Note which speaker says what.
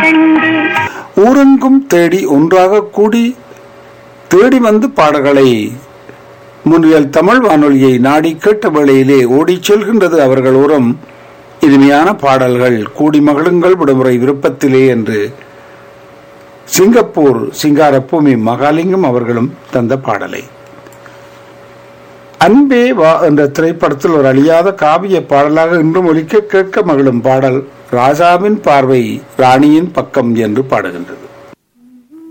Speaker 1: கண்டு
Speaker 2: ஊரெங்கும் தேடி ஒன்றாக கூடி தேடி வந்து பாடல்களை முன்றியல் தமிழ் வானொலியை நாடி கேட்ட வேளையிலே ஓடிச் செல்கின்றது அவர்கள் உரம் இனிமையான பாடல்கள் கூடி மகிழுங்கள் விடுமுறை விருப்பத்திலே என்று சிங்கப்பூர் சிங்காரப்பூமி மகாலிங்கம் அவர்களும் தந்த பாடலை அன்பே வா என்ற திரைப்படத்தில் ஒரு அழியாத காவிய பாடலாக இன்றும் ஒலிக்க கேட்க மகிழும் பாடல் ராஜாவின் பார்வை ராணியின் பக்கம் என்று பாடுகின்றது